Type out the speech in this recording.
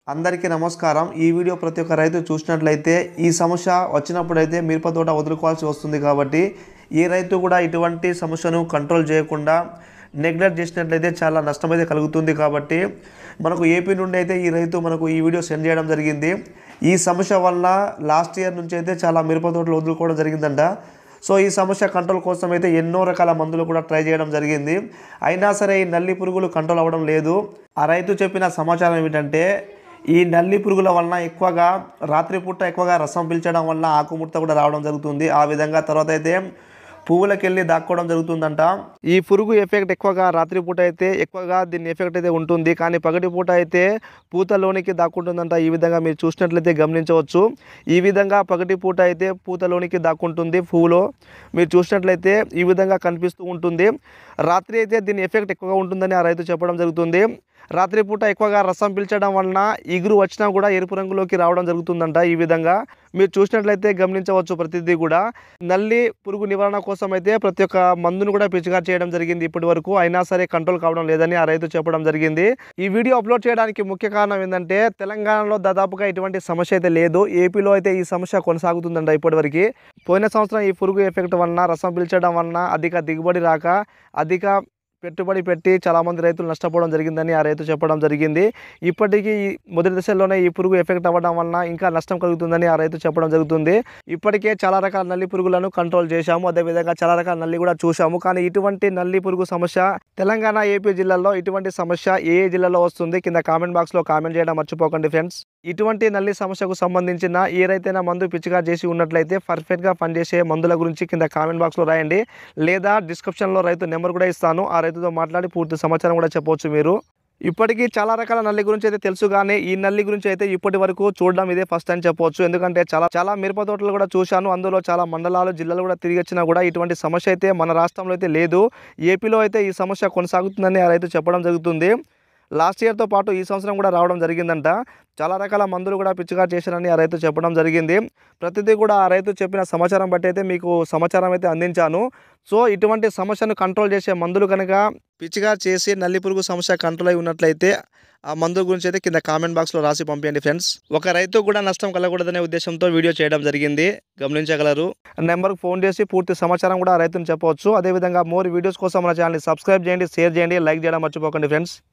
అందరికీ నమస్కారం ఈ వీడియో ప్రతి ఒక్క రైతు చూసినట్లయితే ఈ సమస్య వచ్చినప్పుడైతే మిరప తోట వదులుకోవాల్సి వస్తుంది కాబట్టి ఈ రైతు కూడా ఇటువంటి సమస్యను కంట్రోల్ చేయకుండా నెగ్లెక్ట్ చేసినట్లయితే చాలా నష్టం అయితే కలుగుతుంది కాబట్టి మనకు ఏపీ నుండి అయితే ఈ రైతు మనకు ఈ వీడియో సెండ్ చేయడం జరిగింది ఈ సమస్య వల్ల లాస్ట్ ఇయర్ నుంచి అయితే చాలా మిరప తోటలు వదులుకోవడం జరిగిందంట సో ఈ సమస్య కంట్రోల్ కోసం అయితే ఎన్నో రకాల మందులు కూడా ట్రై చేయడం జరిగింది అయినా సరే ఈ నల్లి పురుగులు కంట్రోల్ అవ్వడం లేదు ఆ రైతు చెప్పిన సమాచారం ఏమిటంటే ఈ నల్లి పురుగుల వలన ఎక్కువగా రాత్రిపూట ఎక్కువగా రసం పీల్చడం వల్ల ఆకుముడత కూడా రావడం జరుగుతుంది ఆ విధంగా తర్వాత అయితే పువ్వులకు వెళ్ళి దాక్కోవడం జరుగుతుందంట ఈ పురుగు ఎఫెక్ట్ ఎక్కువగా రాత్రిపూట అయితే ఎక్కువగా దీని ఎఫెక్ట్ అయితే ఉంటుంది కానీ పగటిపూట అయితే పూతలోనికి దాక్కుంటుందంట ఈ విధంగా మీరు చూసినట్లయితే గమనించవచ్చు ఈ విధంగా పగటిపూట అయితే పూతలోనికి దాక్కుంటుంది పువ్వులో మీరు చూసినట్లయితే ఈ విధంగా కనిపిస్తూ ఉంటుంది రాత్రి అయితే దీని ఎఫెక్ట్ ఎక్కువగా ఉంటుందని ఆ రైతు చెప్పడం జరుగుతుంది రాత్రిపూట ఎక్కువగా రసం పీల్చడం వలన ఇగురు వచ్చినా కూడా ఎరుపు రంగులోకి రావడం జరుగుతుందంట ఈ విధంగా మీరు చూసినట్లయితే గమనించవచ్చు ప్రతిదీ కూడా నల్లి పురుగు నివారణ కోసం అయితే ప్రతి ఒక్క మందును కూడా పిచికారి చేయడం జరిగింది ఇప్పటి వరకు అయినా సరే కంట్రోల్ కావడం లేదని ఆ రైతు చెప్పడం జరిగింది ఈ వీడియో అప్లోడ్ చేయడానికి ముఖ్య కారణం ఏంటంటే తెలంగాణలో దాదాపుగా ఇటువంటి సమస్య అయితే లేదు ఏపీలో అయితే ఈ సమస్య కొనసాగుతుందంట ఇప్పటివరకు పోయిన సంవత్సరం ఈ పురుగు ఎఫెక్ట్ వలన రసం పీల్చడం వలన అధిక దిగుబడి రాక అధిక పెట్టుబడి పెట్టి చాలామంది రైతులు నష్టపోవడం జరిగిందని ఆ రైతు చెప్పడం జరిగింది ఇప్పటికీ ఈ మొదటి దశలోనే ఈ పురుగు ఎఫెక్ట్ అవ్వడం వలన ఇంకా నష్టం కలుగుతుందని ఆ రైతు చెప్పడం జరుగుతుంది ఇప్పటికే చాలా రకాల నల్లి పురుగులను కంట్రోల్ చేశాము అదేవిధంగా చాలా రకాల నల్లి కూడా చూశాము కానీ ఇటువంటి నల్లి పురుగు సమస్య తెలంగాణ ఏపీ జిల్లాల్లో ఇటువంటి సమస్య ఏ ఏ జిల్లాలో వస్తుంది కింద కామెంట్ బాక్స్లో కామెంట్ చేయడం మర్చిపోకండి ఫ్రెండ్స్ ఇటువంటి నల్లి సమస్యకు సంబంధించిన ఏ రైతైనా మందు పిచ్చిగా చేసి ఉన్నట్లయితే పర్ఫెక్ట్గా పనిచేసే మందుల గురించి కింద కామెంట్ బాక్స్లో రాయండి లేదా డిస్క్రిప్షన్లో రైతు నెంబర్ కూడా ఇస్తాను ఆ రైతుతో మాట్లాడి పూర్తి సమాచారం కూడా చెప్పవచ్చు మీరు ఇప్పటికీ చాలా రకాల నల్లి గురించి అయితే తెలుసు కానీ ఈ నల్లి గురించి అయితే ఇప్పటి వరకు చూడడం ఇదే ఫస్ట్ అని చెప్పవచ్చు ఎందుకంటే చాలా చాలా మిరప తోటలు కూడా చూశాను అందులో చాలా మండలాలు జిల్లాలు కూడా తిరిగి వచ్చినా కూడా ఇటువంటి సమస్య అయితే మన రాష్ట్రంలో అయితే లేదు ఏపీలో అయితే ఈ సమస్య కొనసాగుతుందని ఆ రైతు చెప్పడం జరుగుతుంది లాస్ట్ ఇయర్తో పాటు ఈ సంవత్సరం కూడా రావడం జరిగిందంట చాలా రకాల మందులు కూడా పిచ్చికారు చేశారని ఆ రైతు చెప్పడం జరిగింది ప్రతిదీ కూడా ఆ రైతు చెప్పిన సమాచారం బట్టి అయితే మీకు సమాచారం అయితే అందించాను సో ఇటువంటి సమస్యను కంట్రోల్ చేసే మందులు కనుక పిచ్చిగా చేసి నల్లి పురుగు సమస్య కంట్రోల్ అయి ఉన్నట్లయితే ఆ మందు గురించి అయితే కింద కామెంట్ బాక్స్లో రాసి పంపించండి ఫ్రెండ్స్ ఒక రైతు కూడా నష్టం కలగకూడదనే ఉద్దేశంతో వీడియో చేయడం జరిగింది గమనించగలరు నెంబర్కి ఫోన్ చేసి పూర్తి సమాచారం కూడా ఆ రైతుని చెప్పవచ్చు అదేవిధంగా మోర్ వీడియోస్ కోసం మన ఛానల్ని సబ్స్క్రైబ్ చేయండి షేర్ చేయండి లైక్ చేయడం మర్చిపోకండి ఫ్రెండ్స్